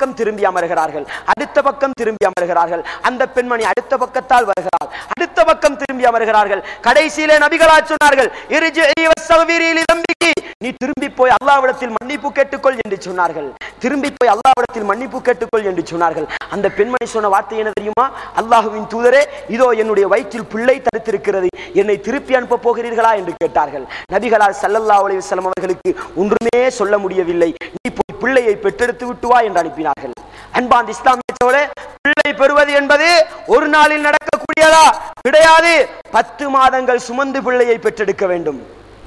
பக்கம் திரும்பி அமர்கிறார்கள் அடுத்த பக்கம் திரும்பி அமர்கிறார்கள் அந்த பெண்மணி அடுத்த பக்கத்தால் வருகிறார் அடுத்த பக்கம் திரும்பி அமர்கிறார்கள் கடைசியிலே நபிகளா சொன்னார்கள் "இர்ஜிஇ வஸ்தக்ஃபிரி லிதம்பிகி." நீ திரும்பி போய் அல்லாஹ்விடத்தில் மன்னிப்பு கேட்டுக்கொள் என்று சொன்னார்கள் திரும்பி போய் அல்லாஹ்விடத்தில் மன்னிப்பு கேட்டுக்கொள் என்று சொன்னார்கள் அந்த பெண்மணி சொன்ன வார்த்தை என்ன தெரியுமா அல்லாஹுவின் தூதரே இதோ என்னுடைய வயிற்றில் பிள்ளை தடுத்திருக்கிறது என்னை திருப்பி அனுப்ப போகிறீர்களா என்று கேட்டார்கள் நபிகளார் ஸல்லல்லாஹு அலைஹி வஸல்லம் அவர்களுக்கு ஒன்றுமே சொல்ல முடியவில்லை நீ போய் பிள்ளையை பெற்றெடுத்து விட்டு வா என்று அனுப்பினார்கள் அன்பாந்த இஸ்லாமிய சோழே பிள்ளை பெறுவது என்பது ஒரு நாளில் நடக்கக்கூடியதா கிடையாது பத்து மாதங்கள் சுமந்து பிள்ளையை பெற்றெடுக்க வேண்டும்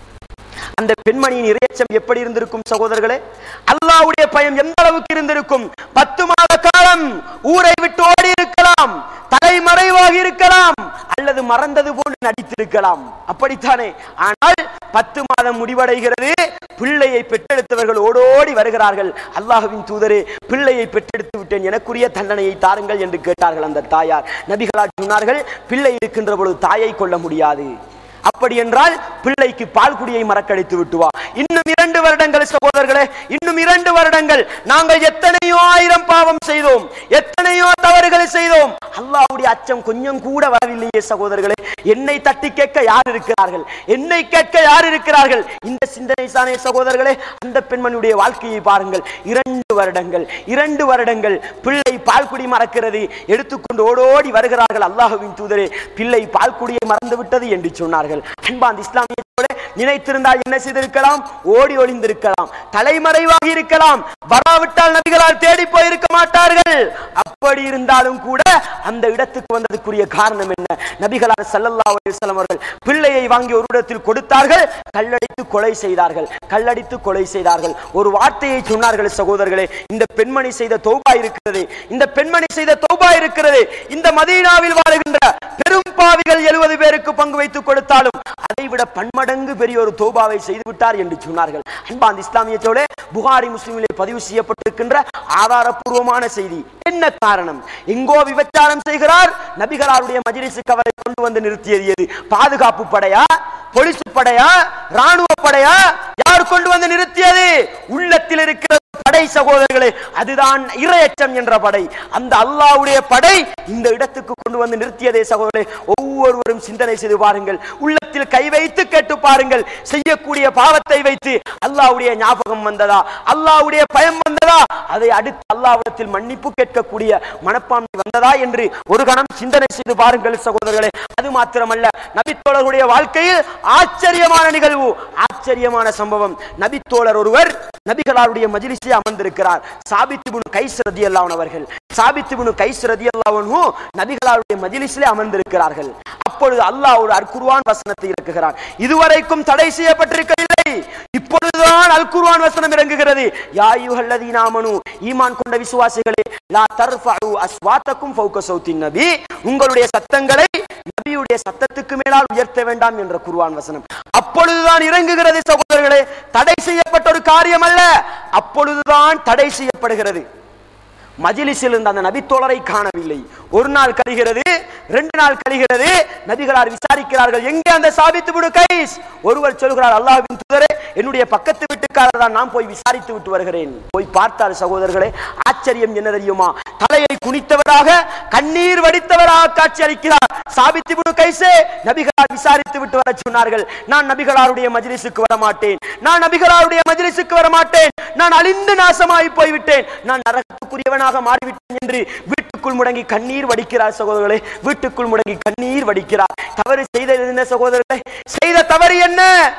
அந்த பெண்மணியின் இறையச்சம் எப்படி இருந்திருக்கும் சகோதரர்களே அல்லாஹ்வுடைய பயம் எந்த அளவுக்கு இருந்திருக்கும் பத்து மாத காலம் ஊரை விட்டு ஓடி இருக்கலாம் தலைமறைவாகி இருக்கலாம் அல்லது மறந்தது போன்று நடித்திருக்கலாம் அப்படித்தானே ஆனால் பத்து மாதம் முடிவடைகிறது பிள்ளையை பெற்றெடுத்தவர்கள் ஓடோடி வருகிறார்கள் அல்லாஹ்வின் தூதரே பிள்ளையை பெற்றெடுத்து விட்டேன் எனக்குரிய தண்டனையை தாருங்கள் என்று கேட்டார்கள் அந்த தாயார் நபிகளார் சொன்னார்கள் பிள்ளை இருக்கின்ற பொழுது தாயை கொள்ள முடியாது அப்படி என்றால் பிள்ளைக்கு பால் குடியை மறக்கடித்து விட்டுவா இன்னும் இரண்டு வருடங்கள் சகோதரர்களே இன்னும் இரண்டு வருடங்கள் நாங்கள் எத்தனையோ ஆயிரம் பாவம் செய்தோம் எத்தனையோ தவறுகளை செய்தோம் அல்லாஹ்வுடைய அச்சம் கொஞ்சம் கூட வரவில்லையே சகோதரர்களே என்னை தட்டி கேட்க யார் இருக்கிறார்கள் என்னை கேட்க யார் இருக்கிறார்கள் இந்த சிந்தனை தானே சகோதரர்களே அந்த பெண்மணியுடைய வாழ்க்கையை பாருங்கள் இரண்டு வருடங்கள் இரண்டு வருடங்கள் பிள்ளை பால் குடி மறக்கிறது எடுத்துக்கொண்டு ஓடோடி வருகிறார்கள் அல்லாஹுவின் தூதரே பிள்ளை பால் குடியை மறந்து விட்டது என்று சொன்னார்கள் அன்பாந்த இஸ்லாமிய சகோதரர்களே, நினைத்திருந்தால் என்ன செய்திருக்கலாம் ஓடி ஒளிந்திருக்கலாம் தலைமறைவாகி இருக்கலாம் வராவிட்டால் நபிகளால் தேடி போயிருக்க மாட்டார்கள் அப்படி இருந்தாலும் கூட அந்த இடத்துக்கு வந்ததுக்குரிய காரணம் என்ன நபிகளார் ஸல்லல்லாஹு அலைஹி வஸல்லம் அவர்கள் பிள்ளையை வாங்கி ஒரு இடத்தில் கொடுத்தார்கள் கல்லடித்து கொலை செய்தார்கள் கல்லடித்து கொலை செய்தார்கள் ஒரு வார்த்தையை சொன்னார்கள் சகோதரர்களே இந்த பெண்மணி செய்த தௌபா இருக்கிறது இந்த பெண்மணி செய்த தௌபா இருக்கிறது இந்த மதீனாவில் வாழுகின்ற பெரும் பாவிகள் எழுபது பேருக்கு பங்கு வைத்துக் கொடுத்தாலும் அதைவிட பன்மடங்கு பெரிய ஒரு தௌபாவை செய்து விட்டார் என்று சொன்னார்கள் அன்பாந்த இஸ்லாமிய சோழே புகாரி முஸ்லிமிலே பதிவு செய்யப்பட்டிருக்கின்ற ஆதாரப்பூர்வமான செய்தி என்ன காரணம் எங்கோ விபச்சாரம் செய்கிறார் நபிகளாருடைய மஜ்லிஸுக்கு அவரை கொண்டு வந்து நிறுத்தியது எது பாதுகாப்பு படையா போலீஸ் படையா ராணுவ படையா யார் கொண்டு வந்து நிறுத்தியது உள்ளத்தில் இருக்கிற படை சகோதரர்களே அதுதான் இரையச்சம் என்ற படை அந்த அல்லாஹ்வுடைய படை இந்த இடத்துக்கு கொண்டு வந்து நிறுத்தியதே சகோதரர்களே ஒவ்வொருவரும் சிந்தனை செய்து பாருங்கள் உள்ளத்தில் கை வைத்து கேட்டு பாருங்கள் செய்யக்கூடிய பாவத்தை வைத்து அல்லாஹ்வுடைய ஞாபகம் வந்ததா அல்லாஹ்வுடைய பயம் வந்ததா அதை அடுத்து அல்லாஹ்விடத்தில் மன்னிப்பு கேட்கக்கூடிய மனப்பான்மை வந்ததா என்று ஒரு கணம் சிந்தனை செய்து பாருங்கள் சகோதரர்களே அது மாத்திரமல்ல நபித்தோழருடைய வாழ்க்கையில் ஆச்சரியமான நிகழ்வு ஆச்சரியமான சம்பவம் நபித்தோழர் ஒருவர் நபிகளாருடைய மஜ்லிஸில் அமர்ந்திருக்கிறார் சாபித் இப்னு கைஸ் ரதியல்லாஹு அவர்கள் சாபித் இப்னு கைஸ் ரதியல்லாஹு அன்ஹு நபிகளாருடைய மஜ்லிஸிலே அமர்ந்திருக்கிறார்கள் அப்பொழுது அல்லாஹ் ஒரு அல்குர்ஆன் வசனத்தை இறக்குகிறான் இதுவரைக்கும் தடை செய்யப்பட்டிருக்கவில்லை இப்பொழுதுதான் அல் குர்ஆன் வசனம் இறங்குகிறது யா அய்யுஹல்லதீன ஆமனு ஈமான் கொண்ட விசுவாசிகளே லா தர்ஃபஉ அஸ்வாத்தக்கும் ஃபௌக சௌத்தின் நபி உங்களுடைய சத்தங்களை நபியுடைய சத்தத்துக்கு மேலால் உயர்த்த வேண்டாம் என்ற குர்ஆன் வசனம் அப்பொழுதுதான் இறங்குகிறது சகோதரர்களே தடை செய்யப்பட்ட ஒரு காரியம் அல்ல அப்பொழுதுதான் தடை செய்யப்படுகிறது மஜிலிஸில் இருந்த அந்த நபித்தோழரை காணவில்லை ஒரு நாள் கழிகிறது ரெண்டு நாள் கழிகிறது நபிகளார் விசாரிக்கிறார்கள் எங்கே அந்த சாபித்து விடு கைஸ் ஒருவர் சொல்கிறார் அல்லாஹ்வின் தூதரே என்னுடைய பக்கத்து வீட்டுக்காரர் தான் நான் போய் விசாரித்து விட்டு வருகிறேன் போய் பார்த்தார் சகோதரர்களே ஆச்சரியம் என்ன தெரியுமா தலையை குனித்தவராக கண்ணீர் வடித்தவராக காட்சி அளிக்கிறார் சாபித்து விடு கைசே நபிகளார் விசாரித்து விட்டு வர சொன்னார்கள் நான் நபிகளாருடைய மஜ்லிஸுக்கு வர மாட்டேன் நான் நபிகளாருடைய மஜ்லிஸுக்கு வர மாட்டேன் நான் அழிந்து நாசமாகி போய்விட்டேன் நான் நரகத்துக்குரியவனாக மாறிவிட்டேன் என்று வீட்டுக்குள் முடங்கி கண்ணீர் வடிக்கிறார் சகோதரர்களே வீட்டுக்குள் முடங்கி கண்ணீர் வடிக்கிறார் தவறு செய்தது என்ன சகோதரர்களே செய்த தவறு என்ன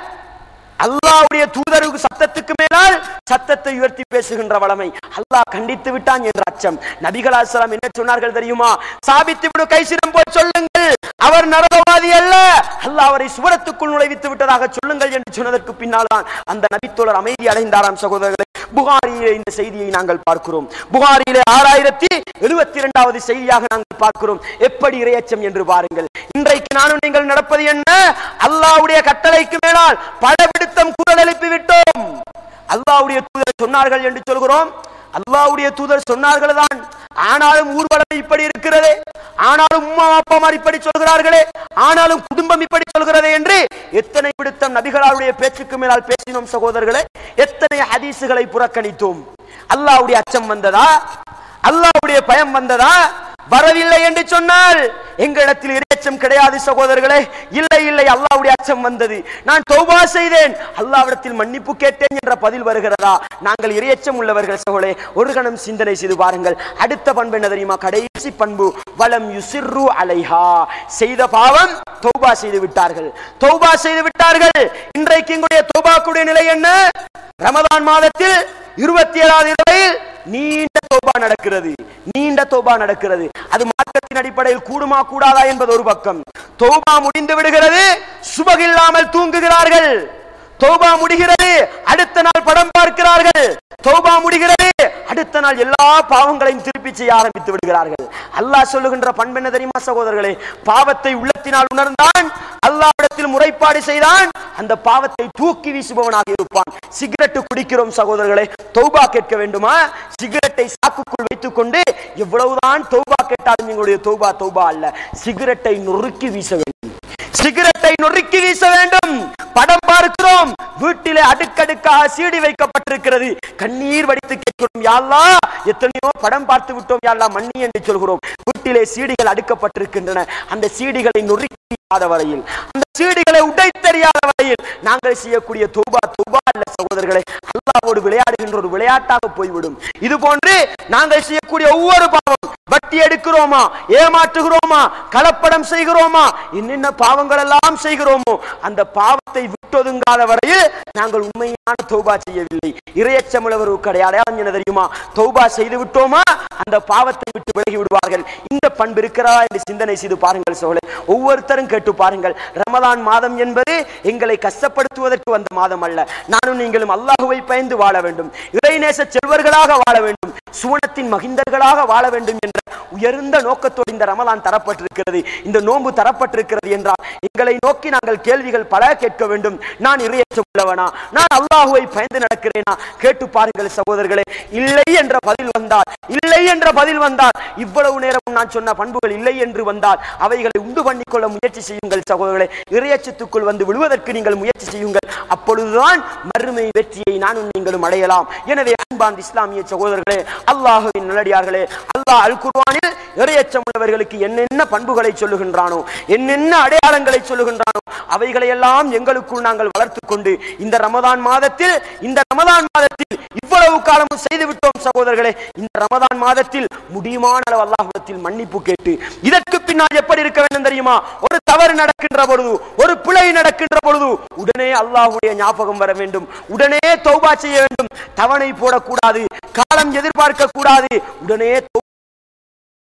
அல்லாஹ்வுடைய தூதருக்கு சத்தத்துக்கு மேலால் சத்தத்தை உயர்த்தி பேசுகின்ற வளமை அல்லாஹ் கண்டித்து விட்டான் என்ற அச்சம் நபிகள் அஸ்ஸலாம் என்ன சொன்னார்கள் தெரியுமா சாபித்து விடு கைசிடம் போய் சொல்லுங்கள் அவர் நரகவாதி அல்ல அல்லாஹ் அவரை சுவரத்துக்குள் நுழைவித்து விட்டதாக சொல்லுங்கள் என்று சொன்னதற்கு பின்னால் தான் அந்த நபித்தோழர் அமைதி அடைந்தாராம் சகோதரர்களே புகாரியிலே இந்த செய்தியை நாங்கள் பார்க்கிறோம் புகாரியிலே ஆறாயிரத்தி எழுபத்தி இரண்டாவது செய்தியாக நாங்கள் பார்க்கிறோம் எப்படி இரையச்சம் என்று பாருங்கள் இன்றைக்கு நானும் நீங்கள் நடப்பது என்ன அல்லாஹ்வுடைய கட்டளைக்கு மேலால் படபிடித்தம் குரல் எழுப்பி விட்டோம் அல்லாஹ்வுடைய தூதர் சொன்னார்கள் என்று சொல்கிறோம் அல்லாஹ்வுடைய தூதர் சொன்னார்கள் தான் ஆனாலும் ஊர்வலம் இப்படி இருக்கிறது ஆனாலும் உம்மா அப்பாமார் இப்படி சொல்கிறார்களே ஆனாலும் குடும்பம் இப்படி சொல்கிறதே என்று எத்தனை பிடித்தம் நபிகளாருடைய பேச்சுக்கு மேலால் பேசினோம் சகோதரர்களே எத்தனை ஹதீசுகளை புறக்கணித்தோம் அல்லாஹ்வுடைய அச்சம் வந்ததா அல்லாஹ்வுடைய பயம் வந்ததா வரவில்லை என்று சொன்னால் எங்களிடத்தில் இரையச்சம் கிடையாது சகோதரர்களே இல்லை இல்லை அல்லாஹ்வுடைய அச்சம் வந்தது நான் தௌபா செய்தேன் அல்லாஹ்விடத்தில் மன்னிப்பு கேட்டேன் என்ற பதில் வருகிறதா நாங்கள் இரையச்சம் உள்ளவர்கள் சகோதரே ஒரு கணம் சிந்தனை செய்து பாருங்கள் அடுத்த பண்பு என்ன தெரியுமா கடைசி பண்பு வலம் யுசிர்ரு அலைஹா செய்த பாவம் தௌபா செய்து விட்டார்கள் தௌபா செய்து விட்டார்கள் இன்றைக்கு எங்களுடைய தௌபாக்குடைய நிலை என்ன ரமதான் மாதத்தில் இருபத்தி ஏழாவது இரவில் நீண்ட தோபா நடக்கிறது நீண்ட தோபா நடக்கிறது அது மார்க்கத்தின் அடிப்படையில் கூடுமா கூடாதா என்பது ஒரு பக்கம் தௌபா முடிந்து விடுகிறது சுபகில்லாமல் தூங்குகிறார்கள் தௌபா முடிகிறது அடுத்த நாள் படம் பார்க்கிறார்கள் தௌபா முடிகிறது அடுத்த நாள் எல்லா பாவங்களையும் திருப்பி செய்ய ஆரம்பித்து விடுகிறார்கள் அல்லாஹ் சொல்லுகின்ற பண்பு என்ன தெரியுமா சகோதரர்களே பாவத்தை உள்ளத்தினால் உணர்ந்தான் அல்லாஹ்விடத்தில் முறைப்பாடு செய்தான் அந்த பாவத்தை தூக்கி வீசுபவனாக இருப்பான் சிகரெட் குடிக்கிறோம் சகோதரர்களே தௌபா கேட்க வேண்டுமா சிகரெட்டை சாக்குக்குள் வைத்துக் கொண்டு எவ்வளவுதான் தௌபா கேட்டாலும் எங்களுடைய தௌபா தௌபா அல்ல சிகரெட்டை நொறுக்கி வீச வேண்டும் சிகரெட்டை நொறுக்கி வீச வேண்டும் படம் பார்க்கிறோம் வீட்டிலே அடுக்கடுக்காக சீடி வைக்கப்பட்டிருக்கிறது கண்ணீர் வடித்து கேட்கிறோம் யாழ்லா எத்தனையோ படம் பார்த்து விட்டோம் யாழ்லா மன்னி என்று சொல்கிறோம் வீட்டிலே சீடிகள் அடுக்கப்பட்டிருக்கின்றன அந்த சீடிகளை நொறுக்கி தெரியாத வரையில் அந்த சீடிகளை உடை தெரியாத வரையில் நாங்கள் செய்யக்கூடிய தௌபா தௌபா அல்ல சகோதரர்களை அல்லாவோடு விளையாடுகின்ற ஒரு விளையாட்டாக போய்விடும் இது போன்று நாங்கள் செய்யக்கூடிய ஒவ்வொரு பாவம் வட்டி எடுக்கிறோமா ஏமாற்றுகிறோமா கலப்படம் செய்கிறோமா என்னென்ன பாவங்கள் எல்லாம் செய்கிறோமோ அந்த பாவத்தை விட்டொதுங்காத வரையில் நாங்கள் உண்மையான தௌபா செய்யவில்லை இரையச்சமுள்ளவருக்கு அடையாளம் என்ன தெரியுமா தௌபா செய்து விட்டோமா அந்த பாவத்தை விட்டு விலகி விடுவார்கள் இந்த பண்பு இருக்கிறதா என்று சிந்தனை செய்து பாருங்கள் சோழே ஒவ்வொருத்தரும் கேட்டு பாருங்கள் ரமதான் மாதம் என்பது எங்களை கஷ்டப்படுத்துவதற்கு வந்த மாதம் அல்ல நானும் நீங்களும் அல்லாஹுவை பயந்து வாழ வேண்டும் இறைநேச செல்வர்களாக வாழ வேண்டும் சுவனத்தின் மகிந்தர்களாக வாழ வேண்டும் என்ற உயர்ந்த நோக்கத்தோடு இந்த ரமலான் தரப்பட்டிருக்கிறது இந்த நோன்பு தரப்பட்டிருக்கிறது என்றால் எங்களை நோக்கி நாங்கள் கேள்விகள் பல கேட்க வேண்டும் நான் இறையச்சம் உள்ளவனா நான் அல்லாஹுவை பயந்து நடக்கிறேனா கேட்டு பாருங்கள் சகோதரர்களே இல்லை என்ற பதில் வந்தால் இல்லை என்ற பதில் வந்தால் இவ்வளவு நேரம் நான் சொன்ன பண்புகள் இல்லை என்று வந்தால் அவைகளை உண்டு பண்ணிக்கொள்ள முயற்சி செய்யுங்கள் சகோதரர்களே இறையச்சத்துக்குள் வந்து விழுவதற்கு நீங்கள் முயற்சி செய்யுங்கள் அப்பொழுதுதான் மறுமை வெற்றியை நானும் நீங்களும் அடையலாம் எனவே அன்பான் இஸ்லாமிய சகோதரர்களே அல்லாஹுவின் நல்லடியார்களே அல்லாஹ் அல் குர்ஆனில் இறையச்சம் உள்ளவர்களுக்கு என்னென்ன பண்புகளை சொல்லுகின்றானோ என்னென்ன அடையாளங்களை சொல்லுகின்றானோ அவைகளை எல்லாம் எங்களுக்குள் நாங்கள் வளர்த்துக் கொண்டு இந்த ரமதான் மாதத்தில் இந்த ரமதான் மாதத்தில் இவ்வளவு காலமும் செய்து விட்டோம் சகோதரர்களே இந்த ரமதான் மாதத்தில் முடியுமான அளவு அல்லாஹ்விடத்தில் மன்னிப்பு கேட்டு இதற்கு பின்னால் எப்படி இருக்க வேண்டும் தெரியுமா ஒரு தவறு நடக்கின்ற பொழுது ஒரு பிழை நடக்கின்ற பொழுது உடனே அல்லாஹ்வுடைய ஞாபகம் வர வேண்டும் உடனே தௌபா செய்ய வேண்டும் தவணை போடக்கூடாது காலம் எதிர்பார்க்க கூடாது உடனே தௌபா